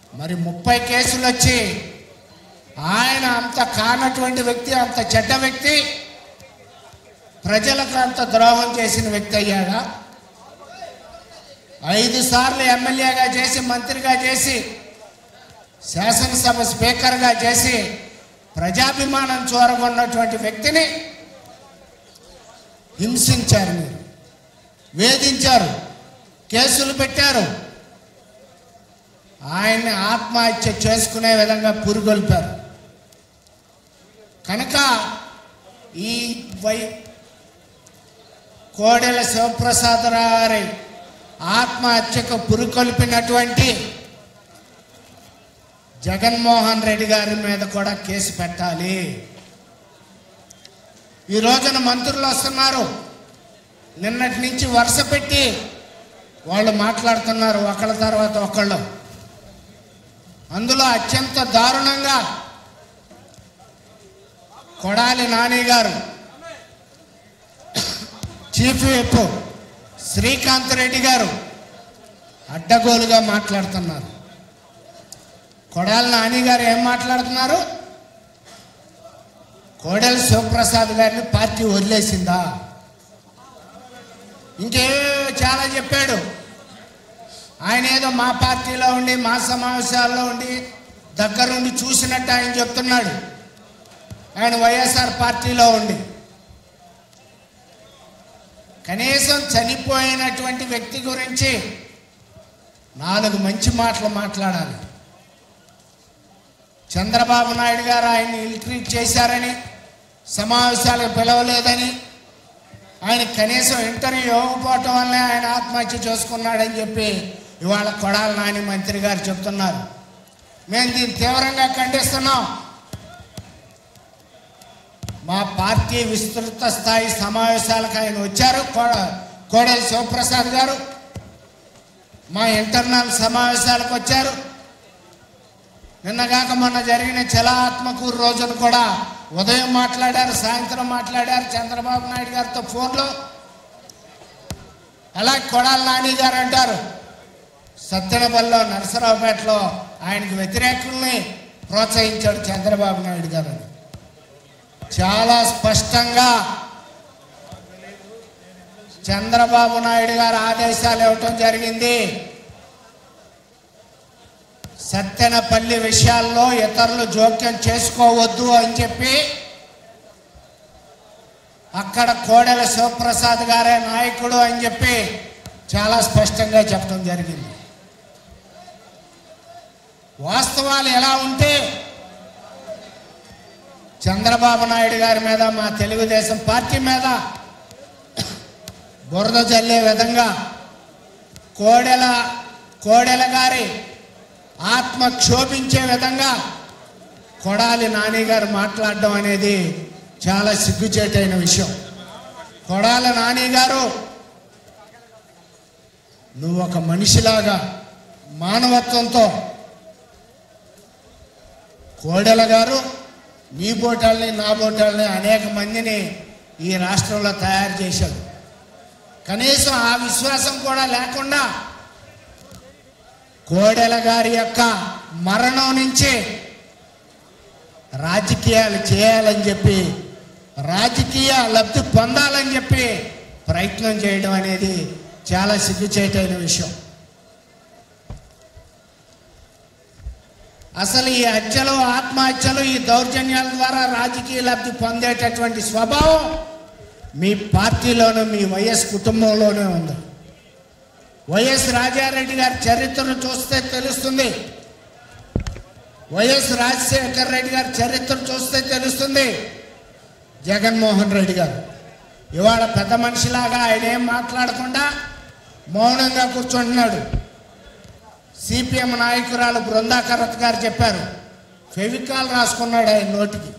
మరి ముప్పై కేసులు వచ్చి ఆయన అంత కానటువంటి వ్యక్తి అంత చెడ్డ వ్యక్తి ప్రజలకు అంత ద్రోహం చేసిన వ్యక్తి అయ్యాడా ఐదు సార్లు ఎమ్మెల్యేగా చేసి మంత్రిగా చేసి శాసనసభ స్పీకర్గా చేసి ప్రజాభిమానం చూరగొన్నటువంటి వ్యక్తిని హింసించారు మీరు వేధించారు కేసులు పెట్టారు ఆయన్ని ఆత్మహత్య చేసుకునే విధంగా పురుగొల్పారు కనుక ఈ వై కోడెల శివప్రసాద్ గారి ఆత్మహత్యకు పురుకొల్పినటువంటి జగన్మోహన్ రెడ్డి గారి మీద కూడా కేసు పెట్టాలి ఈ రోజున మంత్రులు వస్తున్నారు నిన్నటి నుంచి వరుస పెట్టి వాళ్ళు మాట్లాడుతున్నారు ఒకళ్ళ తర్వాత ఒకళ్ళు అందులో అత్యంత దారుణంగా కొడాలి నాని గారు చీఫ్ విప్ శ్రీకాంత్ రెడ్డి గారు అడ్డగోలుగా మాట్లాడుతున్నారు కొడాలి నాని గారు ఏం మాట్లాడుతున్నారు కోడెల శివప్రసాద్ గారిని పార్టీ వదిలేసిందా ఇంకే చాలా చెప్పాడు ఆయన ఏదో మా పార్టీలో ఉండి మా సమావేశాల్లో ఉండి దగ్గరుండి చూసినట్టు ఆయన చెప్తున్నాడు ఆయన వైఎస్ఆర్ పార్టీలో ఉండి కనీసం చనిపోయినటువంటి వ్యక్తి గురించి నాలుగు మంచి మాటలు మాట్లాడాలి చంద్రబాబు నాయుడు గారు ఆయన్ని ఇల్ట్రీట్ చేశారని సమావేశాలకు పిలవలేదని ఆయన కనీసం ఇంటర్వ్యూ ఇవ్వకపోవటం వల్లే ఆయన ఆత్మహత్య చేసుకున్నాడని చెప్పి ఇవాళ కొడాల నాని మంత్రి గారు చెప్తున్నారు మేము దీన్ని తీవ్రంగా ఖండిస్తున్నాం మా పార్టీ విస్తృత స్థాయి సమావేశాలకు ఆయన వచ్చారు కోడ- కోడెల శివప్రసాద్ గారు మా ఇంటర్నల్ సమావేశాలకు వచ్చారు నిన్నగాక మొన్న జరిగిన చలా ఆత్మకూరు రోజున కూడా ఉదయం మాట్లాడారు సాయంత్రం మాట్లాడారు చంద్రబాబు నాయుడు గారితో ఫోన్లో అలాగే కొడాల నాని గారు అంటారు సత్తెనపల్లిలో నరసరావుపేటలో ఆయనకు వ్యతిరేకుల్ని ప్రోత్సహించాడు చంద్రబాబు నాయుడు గారు అని. చాలా స్పష్టంగా చంద్రబాబు నాయుడు గారు ఆదేశాలు ఇవ్వటం జరిగింది సత్తెనపల్లి విషయాల్లో ఇతరులు జోక్యం చేసుకోవద్దు అని చెప్పి అక్కడ కోడెల శివప్రసాద్ గారే నాయకుడు అని చెప్పి చాలా స్పష్టంగా చెప్పడం జరిగింది వాస్తవాలు ఎలా ఉంటే చంద్రబాబు నాయుడు గారి మీద మా తెలుగుదేశం పార్టీ మీద బురద జల్లే విధంగా కోడెల కోడెల గారి ఆత్మ క్షోభించే విధంగా కొడాలి నాని గారు మాట్లాడడం అనేది చాలా సిగ్గుచేటైన విషయం కొడాలి నాని గారు నువ్వు ఒక మనిషిలాగా మానవత్వంతో కోడెల గారు నీ బోటాల్ని నా బోటాల్ని అనేక మందిని ఈ రాష్ట్రంలో తయారు చేశాడు కనీసం ఆ విశ్వాసం కూడా లేకుండా కోడెల గారి యొక్క మరణం నుంచి రాజకీయాలు చేయాలని చెప్పి రాజకీయ లబ్ధి పొందాలని చెప్పి ప్రయత్నం చేయడం అనేది చాలా సిగ్గుచేటైన విషయం అసలు ఈ హత్యలు ఆత్మహత్యలు ఈ దౌర్జన్యాల ద్వారా రాజకీయ లబ్ధి పొందేటటువంటి స్వభావం మీ పార్టీలోనూ మీ వైఎస్ కుటుంబంలోనే ఉంది వైఎస్ రాజారెడ్డి గారి చరిత్రను చూస్తే తెలుస్తుంది వైఎస్ రాజశేఖర రెడ్డి గారి చరిత్ర చూస్తే తెలుస్తుంది జగన్మోహన్ రెడ్డి గారు ఇవాళ పెద్ద మనిషిలాగా ఆయన ఏం మాట్లాడకుండా మౌనంగా కూర్చుంటున్నాడు సిపిఎం నాయకురాలు బృందాకరత్ గారు చెప్పారు ఫెవికాల్ రాసుకున్నాడు ఆయన నోటికి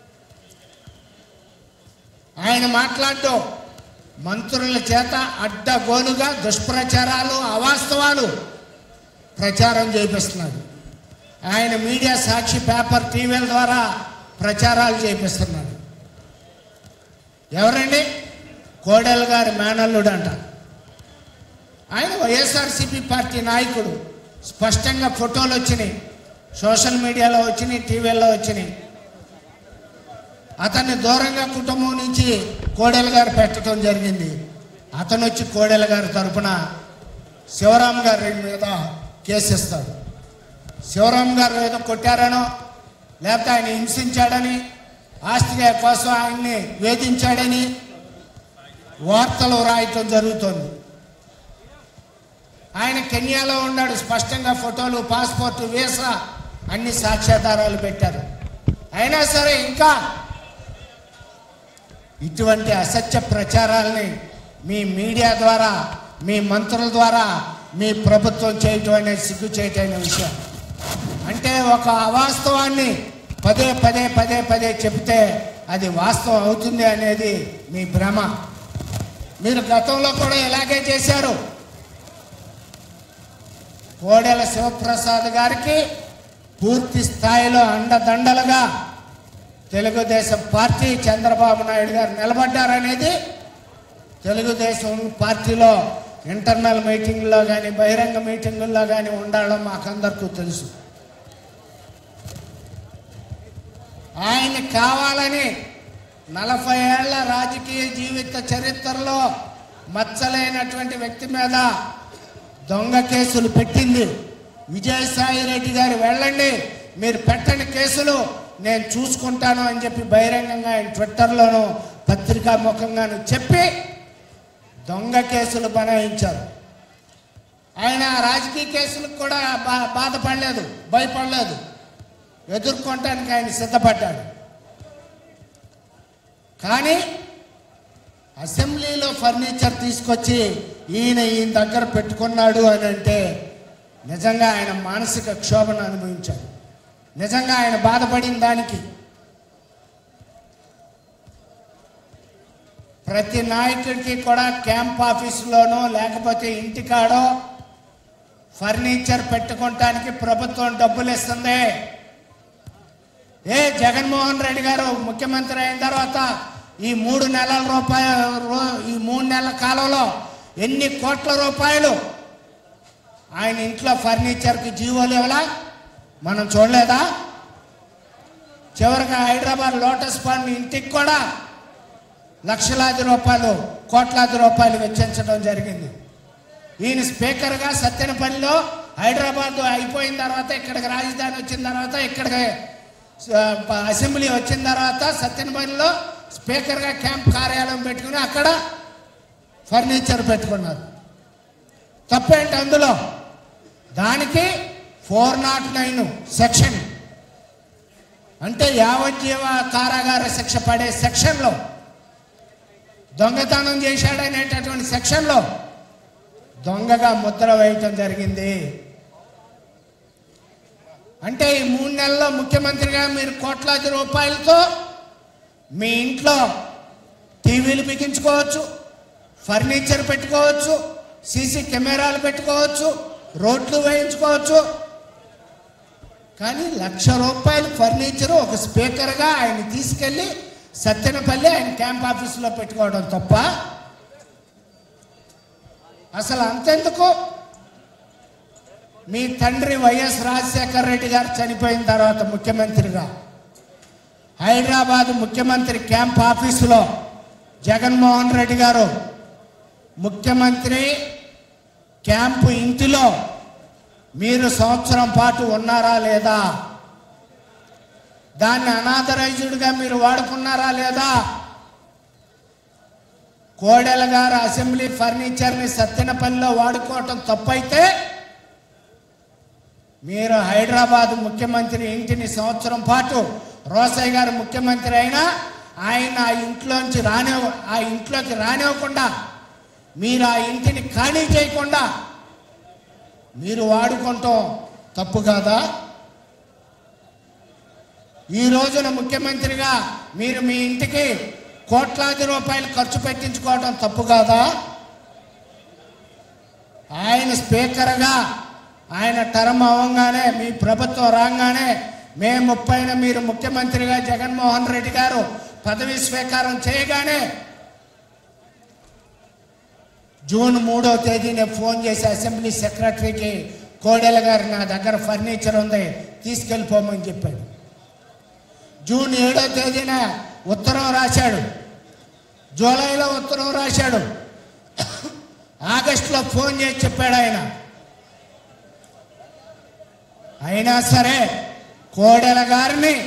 ఆయన మాట్లాడడం మంత్రుల చేత అడ్డగోలుగా దుష్ప్రచారాలు అవాస్తవాలు ప్రచారం చేపిస్తున్నాడు ఆయన మీడియా సాక్షి పేపర్ టీవీల ద్వారా ప్రచారాలు చేపిస్తున్నాడు ఎవరండి కోడెల గారి మేనల్లుడు అంట ఆయన వైఎస్ఆర్సీపీ పార్టీ నాయకుడు స్పష్టంగా ఫోటోలు వచ్చినాయి సోషల్ మీడియాలో వచ్చినాయి టీవీల్లో వచ్చినాయి అతన్ని దూరంగా కుటుంబం నుంచి కోడెల గారు పెట్టడం జరిగింది అతను వచ్చి కోడెల గారి తరపున శివరాం గారి మీద కేసు ఇస్తాడు శివరాం గారు ఏదో కొట్టారనో లేకపోతే ఆయన హింసించాడని ఆస్తి కోసం ఆయన్ని వేధించాడని వార్తలు రాయటం జరుగుతుంది ఆయన కెన్యాలో ఉన్నాడు స్పష్టంగా ఫోటోలు పాస్పోర్ట్ వీసా అన్ని సాక్ష్యాధారాలు పెట్టారు అయినా సరే ఇంకా ఇటువంటి అసత్య ప్రచారాల్ని మీ మీడియా ద్వారా మీ మంత్రుల ద్వారా మీ ప్రభుత్వం చేయటం అనేది సిగ్గు చేయటమైన విషయం అంటే ఒక అవాస్తవాన్ని పదే పదే పదే పదే చెప్తే అది వాస్తవం అవుతుంది అనేది మీ భ్రమ మీరు గతంలో కూడా ఇలాగే చేశారు కోడెల శివప్రసాద్ గారికి పూర్తి స్థాయిలో అండదండలుగా తెలుగుదేశం పార్టీ చంద్రబాబు నాయుడు గారు నిలబడ్డారనేది తెలుగుదేశం పార్టీలో ఇంటర్నల్ మీటింగ్లో కానీ బహిరంగ మీటింగుల్లో కానీ ఉండాలో మాకందరికీ తెలుసు ఆయన కావాలని నలభై ఏళ్ల రాజకీయ జీవిత చరిత్రలో మచ్చలేనటువంటి వ్యక్తి మీద దొంగ కేసులు పెట్టింది విజయసాయి రెడ్డి గారు వెళ్ళండి మీరు పెట్టని కేసులు నేను చూసుకుంటాను అని చెప్పి బహిరంగంగా ఆయన ట్విట్టర్లోనూ పత్రికా ముఖంగాను చెప్పి దొంగ కేసులు బనాయించారు ఆయన ఆ రాజకీయ కేసులకు కూడా బా బాధపడలేదు భయపడలేదు ఎదుర్కొనటానికి ఆయన సిద్ధపడ్డాడు కానీ అసెంబ్లీలో ఫర్నిచర్ తీసుకొచ్చి ఈయన ఈయన దగ్గర పెట్టుకున్నాడు అని అంటే నిజంగా ఆయన మానసిక క్షోభను అనుభవించాడు నిజంగా ఆయన బాధపడిన దానికి ప్రతి నాయకుడికి కూడా క్యాంప్ ఆఫీసులోనో లేకపోతే ఇంటికాడో ఫర్నిచర్ పెట్టుకోవటానికి ప్రభుత్వం డబ్బులు ఇస్తుంది ఏ జగన్మోహన్ రెడ్డి గారు ముఖ్యమంత్రి అయిన తర్వాత ఈ మూడు నెలల రూపాయలు ఈ మూడు నెలల కాలంలో ఎన్ని కోట్ల రూపాయలు ఆయన ఇంట్లో ఫర్నిచర్కి జీవోలు ఇవ్వలా మనం చూడలేదా చివరిగా హైదరాబాద్ లోటస్ పాండ్ ఇంటికి కూడా లక్షలాది రూపాయలు కోట్లాది రూపాయలు వెచ్చించడం జరిగింది ఈయన స్పీకర్గా సత్యనపల్లిలో హైదరాబాద్ అయిపోయిన తర్వాత ఇక్కడికి రాజధాని వచ్చిన తర్వాత ఇక్కడికి ఆ, అసెంబ్లీ వచ్చిన తర్వాత సత్యనపల్లిలో స్పీకర్గా క్యాంప్ కార్యాలయం పెట్టుకుని అక్కడ ఫర్నిచర్ పెట్టుకున్నారు తప్పేంటి అందులో దానికి ఫోర్ నాట్ నైన్ సెక్షన్ అంటే యావజ్జీవ కారాగార శిక్ష పడే సెక్షన్లో దొంగతనం చేశాడనేటటువంటి సెక్షన్లో దొంగగా ముద్ర వేయటం జరిగింది అంటే ఈ మూడు నెలల్లో ముఖ్యమంత్రిగా మీరు కోట్లాది రూపాయలతో మీ ఇంట్లో టీవీలు బిగించుకోవచ్చు ఫర్నిచర్ పెట్టుకోవచ్చు సీసీ కెమెరాలు పెట్టుకోవచ్చు రోడ్లు వేయించుకోవచ్చు కానీ లక్ష రూపాయల ఫర్నిచర్ ఒక స్పీకర్గా ఆయన తీసుకెళ్ళి సత్తెనపల్లి ఆయన క్యాంప్ ఆఫీసులో పెట్టుకోవడం తప్ప అసలు అంతెందుకు మీ తండ్రి వైఎస్ రాజశేఖర రెడ్డి గారు చనిపోయిన తర్వాత ముఖ్యమంత్రిగా హైదరాబాద్ ముఖ్యమంత్రి క్యాంప్ ఆఫీసులో జగన్మోహన్ రెడ్డి గారు ముఖ్యమంత్రి క్యాంపు ఇంటిలో మీరు సంవత్సరం పాటు ఉన్నారా లేదా దాన్ని అనాథరైజ్డ్గా మీరు వాడుకున్నారా లేదా కోడెల గారు అసెంబ్లీ ఫర్నిచర్ని సత్తెనపల్లిలో వాడుకోవటం తప్పైతే మీరు హైదరాబాద్ ముఖ్యమంత్రి ఇంటిని సంవత్సరం పాటు రోసయ్య గారు ముఖ్యమంత్రి అయినా ఆయన ఆ ఇంట్లోంచి రానే ఆ ఇంట్లోకి రానివ్వకుండా మీరు ఆ ఇంటిని ఖాళీ చేయకుండా మీరు వాడుకుంటాం తప్పు కాదా ఈ రోజున ముఖ్యమంత్రిగా మీరు మీ ఇంటికి కోట్లాది రూపాయలు ఖర్చు పెట్టించుకోవడం తప్పు కాదా ఆయన స్పీకర్గా ఆయన టర్మ్ అవ్వగానే మీ ప్రభుత్వం రాగానే మే ముప్పైన మీరు ముఖ్యమంత్రిగా జగన్మోహన్ రెడ్డి గారు పదవి స్వీకారం చేయగానే జూన్ మూడో తేదీనే ఫోన్ చేసి అసెంబ్లీ సెక్రటరీకి కోడెల గారు నా దగ్గర ఫర్నిచర్ ఉంది తీసుకెళ్ళిపోమని చెప్పాడు జూన్ ఏడో తేదీన ఉత్తరం రాశాడు జూలైలో ఉత్తరం రాశాడు ఆగస్టులో ఫోన్ చేసి చెప్పాడు ఆయన అయినా సరే కోడెల గారిని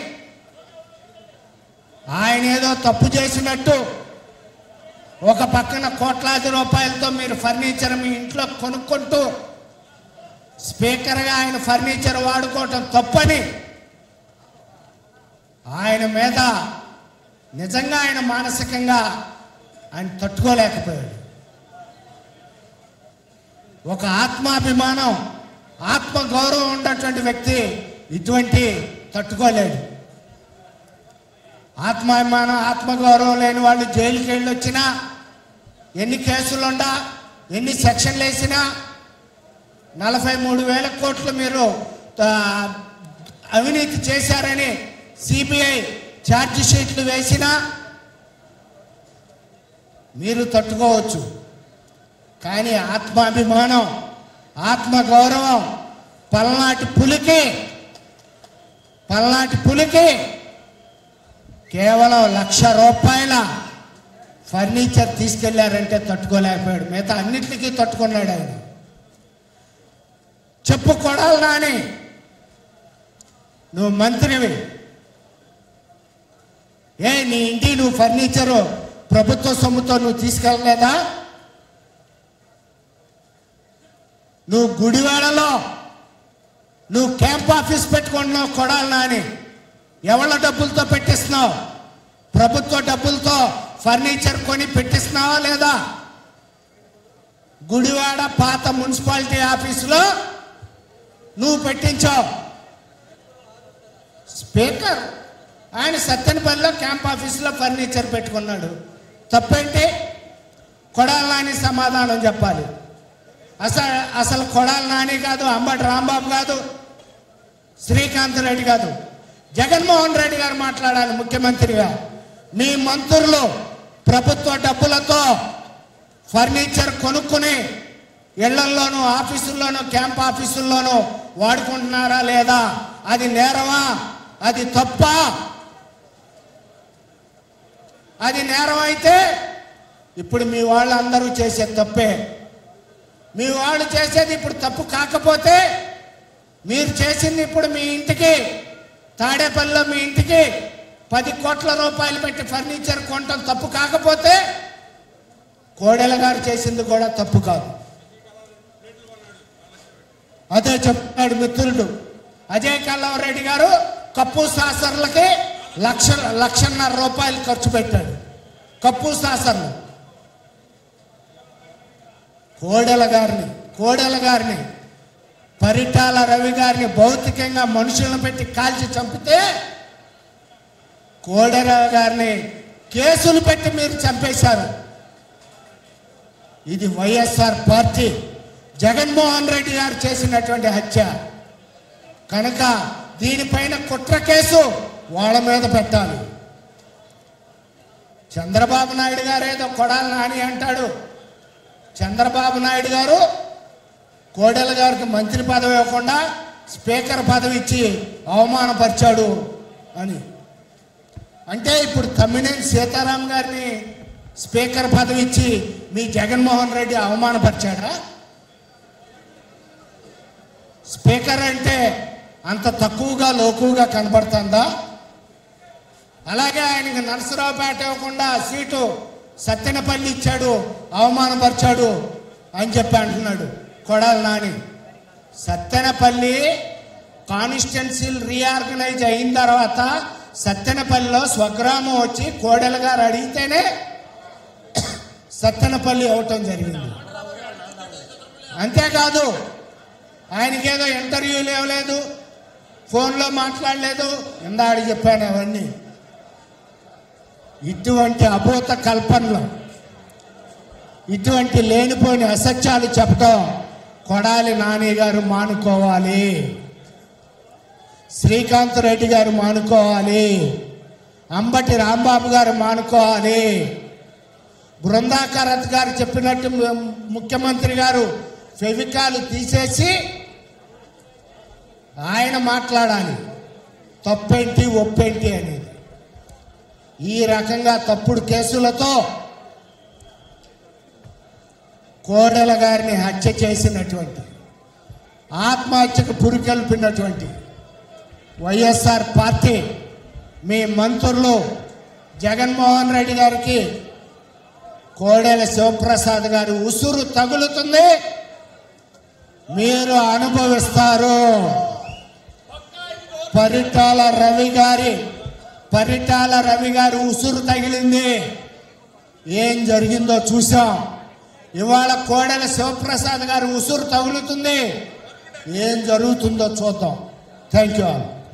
ఆయన ఏదో తప్పు చేసినట్టు ఒక పక్కన కోట్లాది రూపాయలతో మీరు ఫర్నిచర్ మీ ఇంట్లో కొనుక్కుంటూ స్పీకర్గా ఆయన ఫర్నిచర్ వాడుకోవటం తప్పని ఆయన మీద నిజంగా ఆయన మానసికంగా ఆయన తట్టుకోలేకపోయాడు ఒక ఆత్మాభిమానం ఆత్మ గౌరవం ఉన్నటువంటి వ్యక్తి ఇటువంటి తట్టుకోలేడు ఆత్మాభిమానం ఆత్మగౌరవం లేని వాళ్ళు జైలుకి వెళ్ళి వచ్చినా ఎన్ని కేసులుండా ఎన్ని సెక్షన్లు వేసినా నలభై మూడు వేల కోట్లు మీరు ఆ, అవినీతి చేశారని సిబిఐ ఛార్జ్ షీట్లు వేసినా మీరు తట్టుకోవచ్చు కానీ ఆత్మాభిమానం ఆత్మగౌరవం పల్నాటి పులికి పల్నాటి పులికి కేవలం లక్ష రూపాయల ఫర్నిచర్ తీసుకెళ్లారంటే తట్టుకోలేకపోయాడు మిగతా అన్నిటికీ తట్టుకున్నాడు ఆయన చెప్పు కొడాలి నాని నువ్వు మంత్రివి ఏ నీ ఇంటి నువ్వు ఫర్నిచరు ప్రభుత్వ సొమ్ముతో నువ్వు తీసుకెళ్ళలేదా నువ్వు గుడివాడలో నువ్వు క్యాంప్ ఆఫీస్ పెట్టుకుంటున్నావు కొడాలి నాని ఎవళ్ళ డబ్బులతో పెట్టిస్తున్నావు ప్రభుత్వ డబ్బులతో ఫర్నిచర్ కొని పెట్టిస్తున్నావా లేదా గుడివాడ పాత మున్సిపాలిటీ ఆఫీసులో నువ్వు పెట్టించావు స్పీకర్ ఆయన సత్తెనపల్లిలో క్యాంప్ ఆఫీసులో ఫర్నిచర్ పెట్టుకున్నాడు తప్పేంటి కొడాలి నాని సమాధానం చెప్పాలి అసలు అసలు కొడాలి నాని కాదు అంబటి రాంబాబు కాదు శ్రీకాంత్ రెడ్డి కాదు జగన్మోహన్ రెడ్డి గారు మాట్లాడాలి ముఖ్యమంత్రిగా మీ మంత్రులు ప్రభుత్వ డబ్బులతో ఫర్నిచర్ కొనుక్కుని ఇళ్లల్లోనూ ఆఫీసుల్లోనూ క్యాంప్ ఆఫీసుల్లోనూ వాడుకుంటున్నారా లేదా అది నేరమా అది తప్ప అది నేరం అయితే ఇప్పుడు మీ వాళ్ళందరూ చేసే తప్పే మీ వాళ్ళు చేసేది ఇప్పుడు తప్పు కాకపోతే మీరు చేసింది ఇప్పుడు మీ ఇంటికి తాడేపల్లిలో మీ ఇంటికి పది కోట్ల రూపాయలు పెట్టి ఫర్నిచర్ కొనటం తప్పు కాకపోతే కోడెల గారు చేసింది కూడా తప్పు కాదు అదే చెప్తున్నాడు మిత్రుడు అజయ్ కల్లవరెడ్డి గారు కప్పు సాసర్లకి లక్ష లక్షన్నర రూపాయలు ఖర్చు పెట్టాడు కప్పు సాసర్లు కోడెల గారిని కోడెల గారిని పరిటాల రవి గారిని భౌతికంగా మనుషులను పెట్టి కాల్చి చంపితే కోడెల గారిని కేసులు పెట్టి మీరు చంపేశారు ఇది వైఎస్ఆర్ పార్టీ జగన్మోహన్ రెడ్డి గారు చేసినటువంటి హత్య కనుక దీనిపైన కుట్ర కేసు వాళ్ళ మీద పెట్టాలి చంద్రబాబు నాయుడు గారు ఏదో కొడాలి నాని అంటాడు చంద్రబాబు నాయుడు గారు కోడెల గారికి మంత్రి పదవి ఇవ్వకుండా స్పీకర్ పదవి ఇచ్చి అవమానపరిచాడు అని అంటే ఇప్పుడు తమ్మినేని సీతారాం గారిని స్పీకర్ పదవి ఇచ్చి మీ జగన్మోహన్ రెడ్డి అవమానపరిచాడా స్పీకర్ అంటే అంత తక్కువగా లోకుగా కనబడుతుందా అలాగే ఆయనకి నరసరావుపేట ఇవ్వకుండా సీటు సత్తెనపల్లి ఇచ్చాడు అవమానపరిచాడు అని చెప్పి అంటున్నాడు కొడాలి నాని సత్తెనపల్లి కాన్స్టిట్యున్సీలు రీఆర్గనైజ్ అయిన తర్వాత సత్తెనపల్లిలో స్వగ్రామం వచ్చి కోడెల గారు అడిగితేనే సత్తెనపల్లి అవటం జరిగింది అంతేకాదు ఆయనకేదో ఇంటర్వ్యూలు ఇవ్వలేదు ఫోన్లో మాట్లాడలేదు ఇందాడు చెప్పాను అవన్నీ ఇటువంటి అభూత కల్పనలు ఇటువంటి లేనిపోని అసత్యాలు చెప్పడం కొడాలి నాని గారు మానుకోవాలి శ్రీకాంత్ రెడ్డి గారు మానుకోవాలి అంబటి రాంబాబు గారు మానుకోవాలి బృందాకరత్ గారు చెప్పినట్టు ము- ముఖ్యమంత్రి గారు ఫెవికాలు తీసేసి ఆయన మాట్లాడాలి తప్పేంటి ఒప్పేంటి అనేది ఈ రకంగా తప్పుడు కేసులతో కోడెల గారిని హత్య చేసినటువంటి ఆత్మహత్యకు పురికెల్పినటువంటి వైఎస్ఆర్ పార్టీ మీ మంత్రులు జగన్మోహన్ రెడ్డి గారికి కోడెల శివప్రసాద్ గారి ఉసురు తగులుతుంది మీరు అనుభవిస్తారు పరిటాల రవి గారి పరిటాల రవి గారి ఉసురు తగిలింది ఏం జరిగిందో చూసాం ఇవాళ కోడెల శివప్రసాద్ గారి ఉసురు తగులుతుంది ఏం జరుగుతుందో చూద్దాం థ్యాంక్ యూ ఆల్